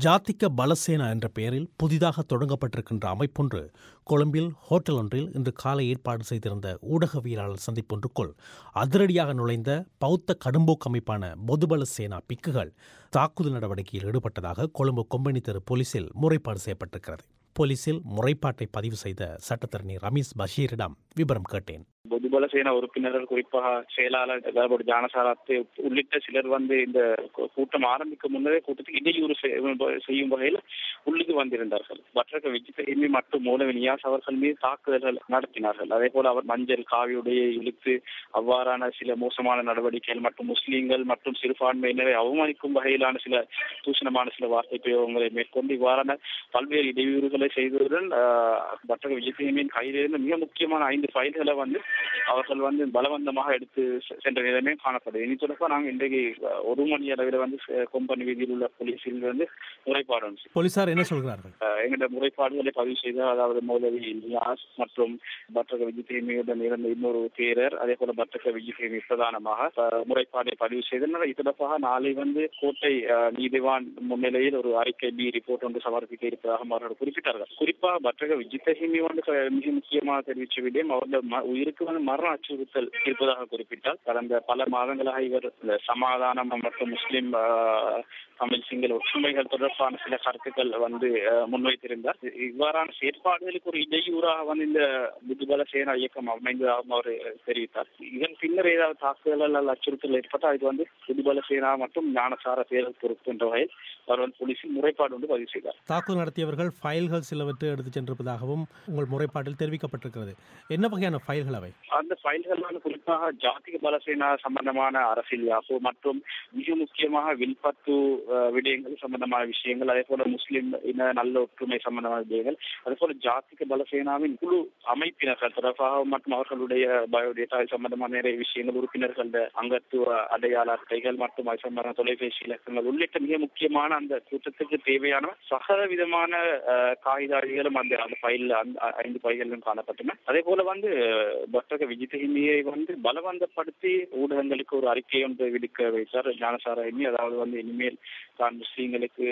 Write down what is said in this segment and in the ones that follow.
ஜாத்திக பலசேனா என்ற பெயரில் புதிதாக தொடங்கப்பட்டிருக்கின்ற அமைப்பொன்று கொழும்பில் ஹோட்டல் ஒன்றில் இன்று காலை ஏற்பாடு செய்திருந்த ஊடகவியலாளர் சந்திப்பொன்றுக்குள் அதிரடியாக நுழைந்த பௌத்த கடும்போக்கு அமைப்பான பொதுபல சேனா பிக்குகள் தாக்குதல் நடவடிக்கையில் ஈடுபட்டதாக கொழும்பு கொம்பனி தெரு போலீசில் முறைப்பாடு செய்யப்பட்டிருக்கிறது போலீசில் முறைப்பாட்டை பதிவு செய்த சட்டத்தரணி ரமீஸ் பஷீரிடம் விவரம் கேட்டேன் பொதுபல சேனா உறுப்பினர்கள் குறிப்பாக செயலாளர் அதாவது ஜானசாரத்தை உள்ளிட்ட சிலர் வந்து இந்த கூட்டம் ஆரம்பிக்கும் முன்னரே கூட்டத்துக்கு இடையூறு செய்யும் வகையில் உள்ளுக்கு வந்திருந்தார்கள் மற்ற விஜிதேமி மற்றும் மூலவி நியாஸ் அவர்கள் மீது தாக்குதல்கள் நடத்தினார்கள் அதே போல அவர் மஞ்சள் காவியுடைய இழுத்து அவ்வாறான சில மோசமான நடவடிக்கைகள் மற்றும் முஸ்லீம்கள் மற்றும் சிறுபான்மையினரை அவமதிக்கும் வகையிலான சில தூஷணமான சில வார்த்தை பிரயோகங்களை மேற்கொண்டு இவ்வாறான பல்வேறு இடையூறுகளை செய்ததுடன் மற்ற விஜிதேமியின் கையிலிருந்து மிக முக்கியமான ஐந்து ஃபைல்களை வந்து அவர்கள் வந்து பலவந்தமாக எடுத்து சென்ற நிலைமை காணப்படுது இனி தொடர்பாக நாங்கள் இன்றைக்கு ஒரு மணி அளவில் வந்து கொம்பனி வீதியில் உள்ள போலீஸில் வந்து முறைப்பாடு போலீசார் என்ன சொல்கிறார்கள் எங்களுடைய முறைப்பாடுகளை பதிவு செய்த அதாவது மௌலவி நியாஸ் மற்றும் பட்டக விஜயதேமியுடன் இருந்த இன்னொரு பேரர் அதே போல பட்டக விஜயதேமி பிரதானமாக முறைப்பாடை பதிவு செய்தனர் இது தொடர்பாக நாளை வந்து கோட்டை நீதிவான் முன்னிலையில் ஒரு அறிக்கை பி ரிப்போர்ட் ஒன்று சமர்ப்பிக்க இருப்பதாக அவர்கள் குறிப்பிட்டார்கள் குறிப்பாக பட்டக விஜயதேமி வந்து மிக முக்கியமாக தெரிவித்த விடயம் அவருடைய உயிருக்கு வந்து மரண அச்சுறுத்தல் இருப்பதாக குறிப்பிட்டார் கடந்த பல மாதங்களாக இவர் சமாதானம் மற்றும் முஸ்லிம் தமிழ் சிங்கள ஒற்றுமைகள் தொடர்பான சில கருத்துக்கள் வந்து முன்வைத்திருந்தார் இவ்வாறான செயற்பாடுகளுக்கு ஒரு இடையூறாக வந்து இந்த புதுபல சேனா இயக்கம் அமைந்ததாகவும் அவர் தெரிவித்தார் இதன் பின்னர் ஏதாவது தாக்குதல் அல்லது அச்சுறுத்தல் ஏற்பட்டால் இது வந்து புதுபல சேனா மற்றும் ஞானசார தேர்தல் பொறுப்பு என்ற வகையில் அவர் வந்து போலீசில் முறைப்பாடு வந்து பதிவு செய்தார் தாக்குதல் நடத்தியவர்கள் ஃபைல்கள் சிலவற்றை எடுத்து சென்றிருப்பதாகவும் உங்கள் முறைப்பாட்டில் தெரிவிக்கப்பட்டிருக்கிறது என்ன வகையான ஃபைல்கள் அவை அந்த ஃபைல்கள் வந்து குறிப்பாக ஜாதிக பலசேனா சம்பந்தமான அரசியல் யாப்பு மற்றும் மிக முக்கியமாக வில்பத்து விடயங்கள் சம்பந்தமான விஷயங்கள் அதே போல முஸ்லிம் இன நல்ல ஒற்றுமை சம்பந்தமான விடயங்கள் அதே போல ஜாதிக பலசேனாவின் குழு அமைப்பினர்கள் தொடர்பாக மற்றும் அவர்களுடைய பயோடேட்டா சம்பந்தமான நிறைய விஷயங்கள் உறுப்பினர்கள் அங்கத்துவ அடையாள அட்டைகள் மற்றும் அது சம்பந்தமான தொலைபேசி இலக்கங்கள் உள்ளிட்ட மிக முக்கியமான அந்த கூட்டத்துக்கு தேவையான சகல விதமான காகிதாதிகளும் அந்த அந்த ஃபைல்ல அந்த ஐந்து பைகளிலும் காணப்பட்டன அதே போல வந்து பட்டக விஜிதஹிமியை வந்து பலவந்தப்படுத்தி ஊடகங்களுக்கு ஒரு அறிக்கை ஒன்று விடுக்க வைத்தார் ஞானசார ஹிமி அதாவது வந்து இனிமேல் தான் முஸ்லீம்களுக்கு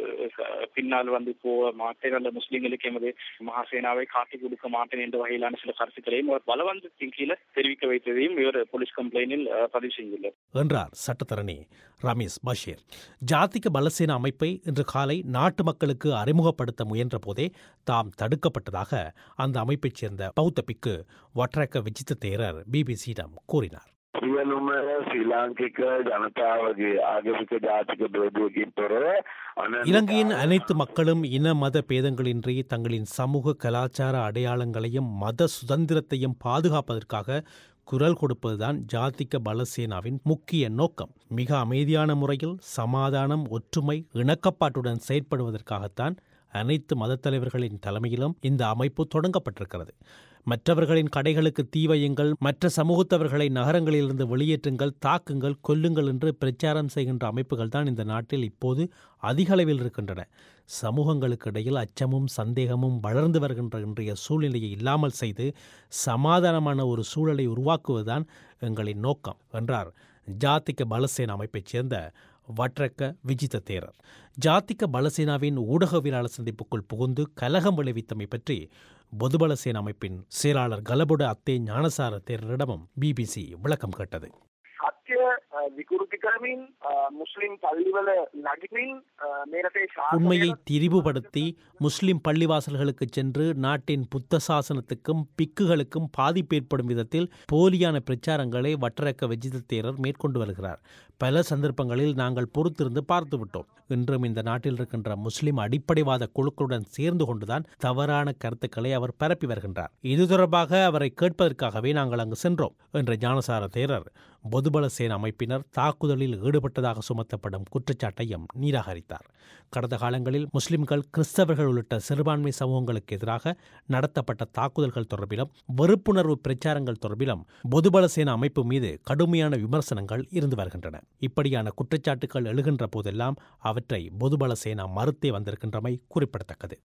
பின்னால் வந்து போக மாட்டேன் அல்ல முஸ்லீம்களுக்கு எமது மகாசேனாவை காட்டி கொடுக்க மாட்டேன் என்ற வகையிலான சில கருத்துக்களையும் அவர் பலவந்தத்தின் கீழே தெரிவிக்க வைத்ததையும் இவர் போலீஸ் கம்ப்ளைனில் பதிவு செய்துள்ளார் என்றார் சட்டத்தரணி ரமேஷ் பஷீர் ஜாதிக பலசேனா அமைப்பை இன்று காலை நாட்டு மக்களுக்கு அறிமுகப்படுத்த முயன்ற போதே தாம் தடுக்கப்பட்டதாக அந்த அமைப்பைச் சேர்ந்த பௌத்த பிக்கு வட்ரக்க விஜித்த தேரர் பிபிசியிடம் கூறினார் සියලුම ශ්‍රී ලාංකික ජනතාවගේ ආගමික ජාතික බේදයකින් තොරව இலங்கையின் அனைத்து மக்களும் இன மத பேதங்களின்றி தங்களின் சமூக கலாச்சார அடையாளங்களையும் மத சுதந்திரத்தையும் பாதுகாப்பதற்காக குரல் கொடுப்பதுதான் ஜாதிக பலசேனாவின் முக்கிய நோக்கம் மிக அமைதியான முறையில் சமாதானம் ஒற்றுமை இணக்கப்பாட்டுடன் செயற்படுவதற்காகத்தான் அனைத்து மதத் தலைவர்களின் தலைமையிலும் இந்த அமைப்பு தொடங்கப்பட்டிருக்கிறது மற்றவர்களின் கடைகளுக்கு தீ வையுங்கள் மற்ற சமூகத்தவர்களை நகரங்களிலிருந்து வெளியேற்றுங்கள் தாக்குங்கள் கொல்லுங்கள் என்று பிரச்சாரம் செய்கின்ற அமைப்புகள் தான் இந்த நாட்டில் இப்போது அதிக அளவில் இருக்கின்றன சமூகங்களுக்கு இடையில் அச்சமும் சந்தேகமும் வளர்ந்து வருகின்ற இன்றைய சூழ்நிலையை இல்லாமல் செய்து சமாதானமான ஒரு சூழலை உருவாக்குவதுதான் எங்களின் நோக்கம் என்றார் ஜாத்திக பலசேனா அமைப்பைச் சேர்ந்த வட்ரக்க விஜித தேரர் ஜாத்திக பலசேனாவின் ஊடகவியலாளர் சந்திப்புக்குள் புகுந்து கலகம் விளைவித்தமை பற்றி பொதுபல சேனா அமைப்பின் செயலாளர் கலபுட அத்தே ஞானசார தேரரிடமும் பிபிசி விளக்கம் கேட்டது සත්‍ය විකෘති කරමින් මුස්ලිම් පල්ලිවල නගිමින් මේ රටේ உண்மையை திரிவுபடுத்தி முஸ்லிம் பள்ளிவாசல்களுக்கு சென்று நாட்டின் புத்த சாசனத்துக்கும் பிக்குகளுக்கும் பாதிப்பு ஏற்படும் விதத்தில் போலியான பிரச்சாரங்களை வட்டரக்க வெஜித தேரர் மேற்கொண்டு வருகிறார் பல சந்தர்ப்பங்களில் நாங்கள் பொறுத்திருந்து பார்த்து விட்டோம் இன்றும் இந்த நாட்டில் இருக்கின்ற முஸ்லிம் அடிப்படைவாத குழுக்களுடன் சேர்ந்து கொண்டுதான் தவறான கருத்துக்களை அவர் பரப்பி வருகின்றார் இது தொடர்பாக அவரை கேட்பதற்காகவே நாங்கள் அங்கு சென்றோம் என்ற ஞானசார தேரர் பொதுபல சேன அமைப்பினர் தாக்குதலில் ஈடுபட்டதாக சுமத்தப்படும் குற்றச்சாட்டையும் நிராகரித்தார் கடந்த காலங்களில் முஸ்லிம்கள் கிறிஸ்தவர்கள் உள்ளிட்ட சிறுபான்மை சமூகங்களுக்கு எதிராக நடத்தப்பட்ட தாக்குதல்கள் தொடர்பிலும் வெறுப்புணர்வு பிரச்சாரங்கள் தொடர்பிலும் பொதுபல சேன அமைப்பு மீது கடுமையான விமர்சனங்கள் இருந்து வருகின்றன இப்படியான குற்றச்சாட்டுகள் எழுகின்ற போதெல்லாம் அவற்றை பொதுபல சேனா மறுத்தே வந்திருக்கின்றமை குறிப்பிடத்தக்கது